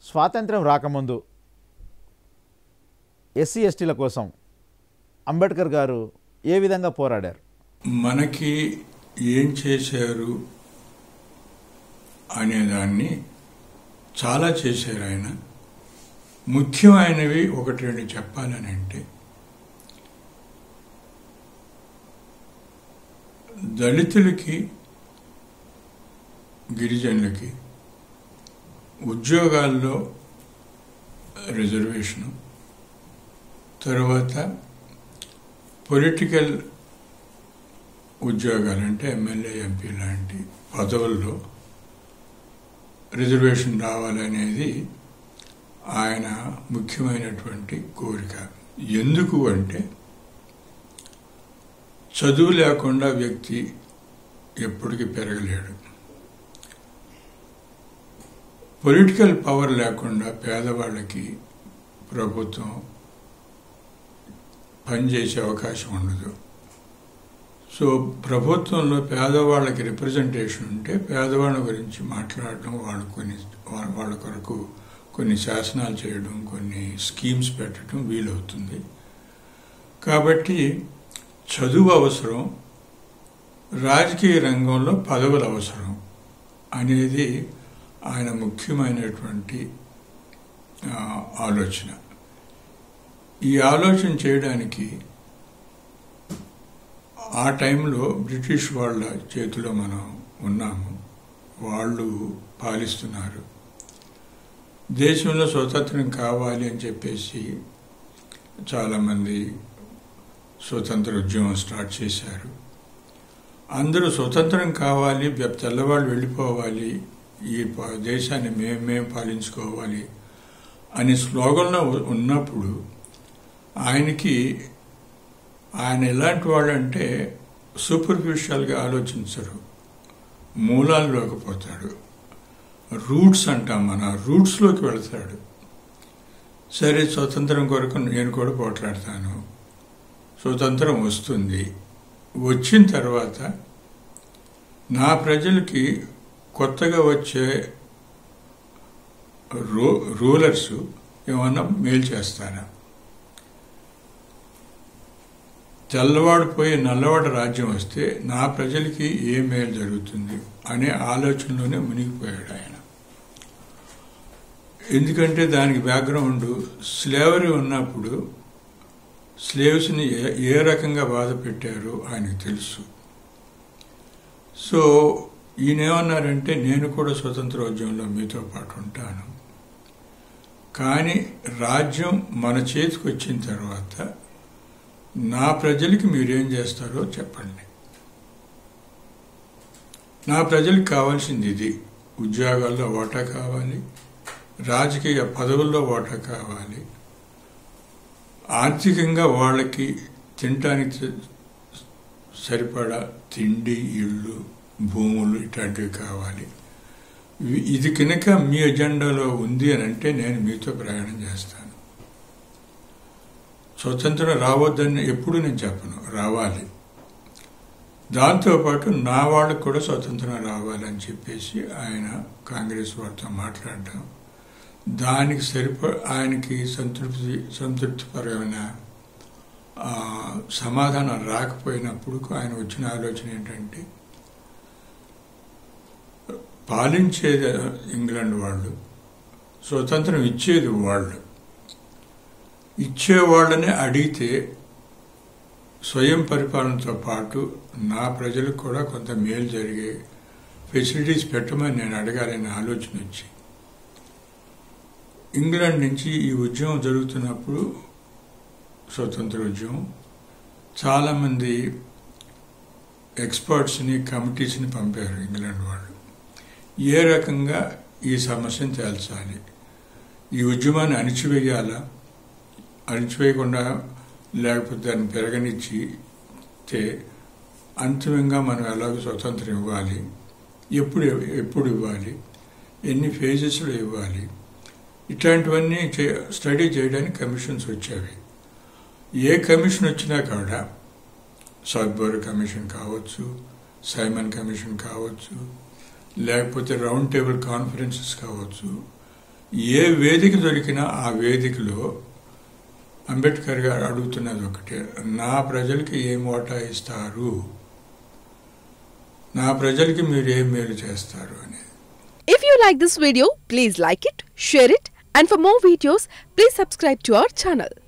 స్వాతంత్రం రాకముందు ఎస్సీ ఎస్టీల కోసం అంబేద్కర్ గారు ఏ విధంగా పోరాడారు మనకి ఏం చేశారు అనేదాన్ని చాలా చేశారు ఆయన ముఖ్యమైనవి ఒకటి రెండు చెప్పాలని అంటే దళితులకి గిరిజనులకి ఉద్యోగాల్లో రిజర్వేషను తర్వాత పొలిటికల్ ఉద్యోగాలు అంటే ఎమ్మెల్యే ఎంపీ లాంటి పదవుల్లో రిజర్వేషన్ రావాలనేది ఆయన ముఖ్యమైనటువంటి కోరిక ఎందుకు అంటే చదువు లేకుండా వ్యక్తి ఎప్పటికీ పెరగలేడు పొలిటికల్ పవర్ లేకుండా పేదవాళ్ళకి ప్రభుత్వం పనిచేసే అవకాశం ఉండదు సో ప్రభుత్వంలో పేదవాళ్ళకి రిప్రజెంటేషన్ ఉంటే పేదవాళ్ళ గురించి మాట్లాడడం వాళ్ళ కొన్ని వాళ్ళ వాళ్ళ కొరకు కొన్ని శాసనాలు చేయడం కొన్ని స్కీమ్స్ పెట్టడం వీలవుతుంది కాబట్టి చదువు అవసరం రాజకీయ రంగంలో పదవులు అవసరం అనేది ఆయన ముఖ్యమైనటువంటి ఆ, ఆలోచన ఈ ఆలోచన చేయడానికి ఆ టైంలో బ్రిటిష్ వాళ్ళ చేతిలో మనం ఉన్నాము వాళ్ళు పాలిస్తున్నారు దేశంలో స్వతంత్రం కావాలి అని చెప్పేసి చాలామంది స్వతంత్ర ఉద్యమం స్టార్ట్ చేశారు అందరూ స్వతంత్రం కావాలి బె- తెల్లవాళ్ళు వెళ్ళిపోవాలి ఈ ప- దేశాన్ని మేము మేము పాలించుకోవాలి అని స్లోగన్లో ఉ- ఉన్నప్పుడు ఆయనకి ఆయన ఎలాంటి వాడంటే సూపర్ఫిషియల్గా ఆలోచించరు మూలాల్లోకి పోతాడు రూట్స్ అంటాం మన రూట్స్లోకి వెళ్తాడు సరే స్వతంత్రం కొరకు నేను కూడా పోట్లాడతాను స్వతంత్రం వస్తుంది వచ్చిన తర్వాత నా ప్రజలకి కొత్తగా వచ్చే రూ రూలర్స్ ఏమన్నా మేలు చేస్తారా తెల్లవాడు పోయి నల్లవాడు రాజ్యం వస్తే నా ప్రజలకి ఏ మేలు జరుగుతుంది అనే ఆలోచనలోనే మునిగిపోయాడు ఆయన ఎందుకంటే దానికి బ్యాక్గ్రౌండ్ స్లేవరీ ఉన్నప్పుడు స్లేవ్స్ని ఏ ఏ రకంగా బాధ పెట్టారో ఆయనకు తెలుసు సో ఈయన ఏమన్నారంటే నేను కూడా స్వతంత్రోద్యమంలో మీతో పాటు ఉంటాను కానీ రాజ్యం మన చేతికి వచ్చిన తర్వాత నా ప్రజలకి మీరేం చేస్తారో చెప్పండి నా ప్రజలకు కావాల్సింది ఇది ఉద్యోగాల్లో ఓటా కావాలి రాజకీయ పదవుల్లో ఓటా కావాలి ఆర్థికంగా వాళ్ళకి తినటానికి స- సరిపడా తిండి ఇళ్ళు భూములు ఇట్లాంటివి కావాలి ఇవి- ఇది కనుక మీ ఎజెండాలో ఉంది అని అంటే నేను మీతో ప్రయాణం చేస్తాను స్వతంత్రం రావద్దని ఎప్పుడు నేను చెప్పను రావాలి దాంతోపాటు నా వాళ్ళకు కూడా స్వతంత్రం రావాలని చెప్పేసి ఆయన కాంగ్రెస్ వారితో మాట్లాడడం దానికి సరిప ఆయనకి సంతృప్తి సంతృప్తిపరమైన ఆ, సమాధానం రాకపోయినప్పుడు ఆయన వచ్చిన ఆలోచన ఏంటంటే పాలించేది ఇంగ్లాండ్ వాళ్ళు స్వతంత్రం ఇచ్చేది వాళ్ళు ఇచ్చేవాళ్ళని అడిగితే స్వయం పరిపాలనతో పాటు నా ప్రజలకు కూడా కొంత మేలు జరిగే ఫెసిలిటీస్ పెట్టమని నేను అడగాలనే ఆలోచన వచ్చి ఇంగ్లాండ్ నుంచి ఈ ఉద్యమం జరుగుతున్నప్పుడు స్వతంత్ర ఉద్యమం చాలామంది ఎక్స్పర్ట్స్ని కమిటీస్ని పంపారు ఇంగ్లాండ్ వాళ్ళు ఏ రకంగా ఈ సమస్యను తేల్చాలి ఈ ఉద్యమాన్ని అణిచివేయాలా అణిచివేయకుండా లేకపోతే దాన్ని పెరగనిచ్చి తే అంతిమంగా మనం ఎలాగో స్వతంత్రం ఇవ్వాలి ఎప్పుడు ఎప్పుడు ఇవ్వాలి ఎన్ని ఫేజెస్లో ఇవ్వాలి ఇట్లాంటివన్నీ చే- స్టడీ చేయడానికి కమిషన్స్ వచ్చేవి ఏ కమిషన్ వచ్చినా కూడా సౌత్బోర్ కమిషన్ కావచ్చు సైమన్ కమిషన్ కావచ్చు లేకపోతే రౌండ్ టేబుల్ కాన్ఫరెన్సెస్ కావచ్చు ఏ వేదిక దొరికినా ఆ వేదికలో అంబేద్కర్ గారు అడుగుతున్నది ఒకటే నా ప్రజలకి ఏం ఓటా ఇస్తారు నా ప్రజలకి మీరు ఏం మేలు చేస్తారు అని If you like this video, please like it, share it, and for more videos, please subscribe to our channel.